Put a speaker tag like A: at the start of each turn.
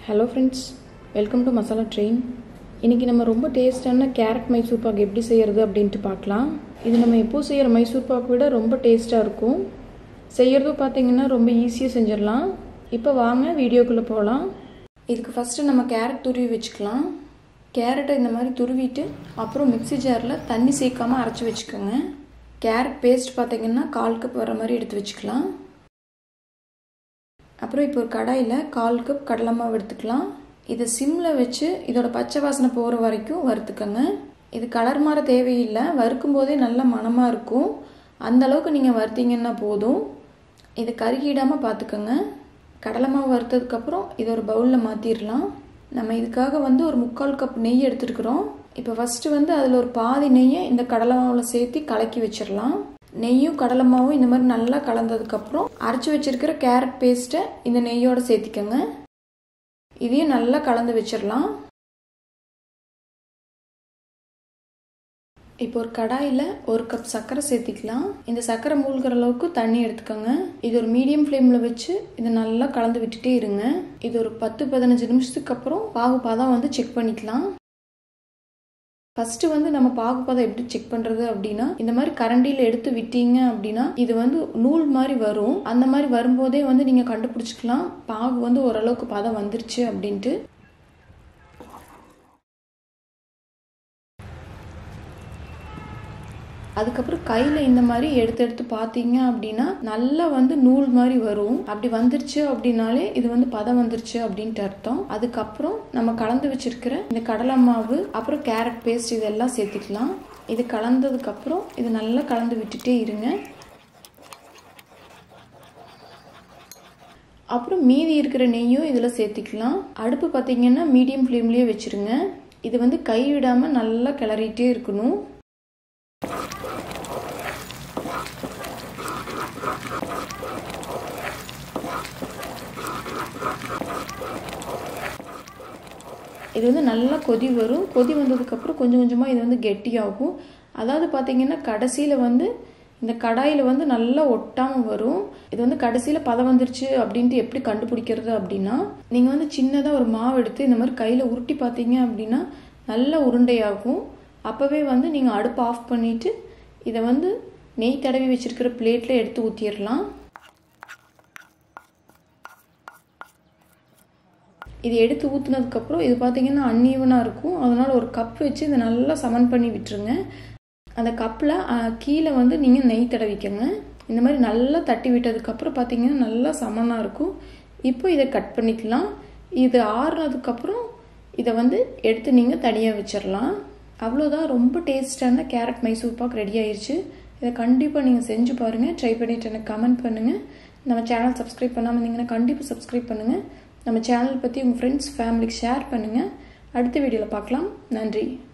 A: hello friends welcome to masala train இன்றைக்கி நம்ம ரொம்ப டேஸ்டான கேரட் மைசூர் பாக்கு எப்படி செய்கிறது அப்படின்ட்டு பார்க்கலாம் இது நம்ம எப்போ செய்கிற மைசூர் பாக்கு விட ரொம்ப டேஸ்ட்டாக இருக்கும் செய்கிறதும் பார்த்தீங்கன்னா ரொம்ப ஈஸியாக செஞ்சிடலாம் இப்போ வாங்க வீடியோக்குள்ளே போகலாம் இதுக்கு ஃபஸ்ட்டு நம்ம கேரட் துருவி வச்சுக்கலாம் கேரட்டை இந்த மாதிரி துருவிட்டு அப்புறம் மிக்ஸி ஜாரில் தண்ணி சேர்க்காமல் அரைச்சி வச்சுக்கோங்க கேரட் பேஸ்ட் பார்த்தீங்கன்னா கால் கப் வர மாதிரி எடுத்து வச்சுக்கலாம் அப்புறம் இப்போ ஒரு கடாயில் கால் கப் கடலை மாவு எடுத்துக்கலாம் இதை சிம்மில் வச்சு இதோட பச்சை வாசனை போகிற வரைக்கும் வறுத்துக்கோங்க இது கலர் மாற தேவையில்லை வறுக்கும் போதே நல்ல மணமாக இருக்கும் அந்த அளவுக்கு நீங்கள் வறுத்தீங்கன்னா போதும் இது கருகிடாமல் பார்த்துக்கோங்க கடலை மாவு வறுத்ததுக்கப்புறம் இதை ஒரு பவுலில் மாற்றிடலாம் நம்ம இதுக்காக வந்து ஒரு முக்கால் கப் நெய் எடுத்துருக்குறோம் இப்போ ஃபஸ்ட்டு வந்து அதில் ஒரு பாதி நெய்யை இந்த கடலை மாவில் சேர்த்து கலக்கி வச்சிடலாம் நெய்யும் கடலை மாவும் இந்த மாதிரி நல்லா கலந்ததுக்கப்புறம் அரைச்சி வச்சிருக்கிற கேரட் பேஸ்ட்டை இந்த நெய்யோட சேர்த்திக்கோங்க இதையும் நல்லா கலந்து வச்சிடலாம் இப்போ ஒரு கடாயில் ஒரு கப் சர்க்கரை சேர்த்திக்கலாம் இந்த சர்க்கரை மூழ்கிற அளவுக்கு தண்ணி எடுத்துக்கோங்க இது ஒரு மீடியம் ஃப்ளேமில் வச்சு இதை நல்லா கலந்து விட்டுட்டே இருங்க இது ஒரு பத்து பதினஞ்சு நிமிஷத்துக்கு அப்புறம் பாகு பாதம் வந்து செக் பண்ணிக்கலாம் ஃபஸ்ட்டு வந்து நம்ம பாகுபதம் எப்படி செக் பண்ணுறது அப்படின்னா இந்த மாதிரி கரண்டியில் எடுத்து விட்டீங்க அப்படின்னா இது வந்து நூல் மாதிரி வரும் அந்த மாதிரி வரும்போதே வந்து நீங்கள் கண்டுபிடிச்சிக்கலாம் பாகு வந்து ஓரளவுக்கு பதம் வந்துருச்சு அப்படின்ட்டு அதுக்கப்புறம் கையில் இந்த மாதிரி எடுத்து எடுத்து பார்த்தீங்க அப்படின்னா நல்லா வந்து நூல் மாதிரி வரும் அப்படி வந்துருச்சு அப்படின்னாலே இது வந்து பதம் வந்துருச்சு அப்படின்ட்டு அர்த்தம் அதுக்கப்புறம் நம்ம கலந்து வச்சிருக்கிற இந்த கடலை மாவு அப்புறம் கேரட் பேஸ்ட் இதெல்லாம் சேர்த்துக்கலாம் இது கலந்ததுக்கப்புறம் இது நல்லா கலந்து விட்டுட்டே இருங்க அப்புறம் மீதி இருக்கிற நெய்யும் இதில் சேர்த்திக்கலாம் அடுப்பு பார்த்தீங்கன்னா மீடியம் ஃப்ளேம்லேயே வச்சுருங்க இது வந்து கை விடாமல் நல்லா கிளறிட்டே இருக்கணும் இது வந்து நல்லா கொதி வரும் கொதி வந்ததுக்கப்புறம் கொஞ்சம் கொஞ்சமாக இது வந்து கெட்டியாகும் அதாவது பார்த்தீங்கன்னா கடைசியில் வந்து இந்த கடாயில் வந்து நல்லா ஒட்டாமல் வரும் இது வந்து கடைசியில் பதம் வந்துருச்சு அப்படின்ட்டு எப்படி கண்டுபிடிக்கிறது அப்படின்னா நீங்கள் வந்து சின்னதாக ஒரு மாவு எடுத்து இந்த மாதிரி கையில் உருட்டி பார்த்தீங்க அப்படின்னா நல்லா உருண்டையாகும் அப்போவே வந்து நீங்கள் அடுப்பு ஆஃப் பண்ணிவிட்டு இதை வந்து நெய் தடவி வச்சுருக்கிற பிளேட்டில் எடுத்து ஊற்றிடலாம் இது எடுத்து ஊற்றுனதுக்கப்புறம் இது பார்த்தீங்கன்னா அன்ஈவனாக இருக்கும் அதனால் ஒரு கப் வச்சு இதை நல்லா சமன் பண்ணி விட்டுருங்க அந்த கப்பில் கீழே வந்து நீங்கள் நெய் தடவிக்கங்க இந்த மாதிரி நல்லா தட்டி விட்டதுக்கப்புறம் பார்த்தீங்கன்னா நல்லா சமனாக இருக்கும் இப்போ இதை கட் பண்ணிக்கலாம் இது ஆறுனதுக்கப்புறம் இதை வந்து எடுத்து நீங்கள் தனியாக வச்சிடலாம் அவ்வளோதான் ரொம்ப டேஸ்டான கேரட் மைசூர் பாக் ரெடி ஆயிடுச்சு இதை கண்டிப்பாக நீங்கள் செஞ்சு பாருங்கள் ட்ரை பண்ணிவிட்டு எனக்கு கமெண்ட் பண்ணுங்கள் நம்ம சேனல் சப்ஸ்கிரைப் பண்ணாமல் இருந்தீங்கன்னா கண்டிப்பாக சப்ஸ்கிரைப் பண்ணுங்கள் நம்ம சேனல் பற்றி உங்கள் ஃப்ரெண்ட்ஸ் ஃபேமிலிக்கு ஷேர் பண்ணுங்கள் அடுத்த வீடியோவில் பார்க்கலாம் நன்றி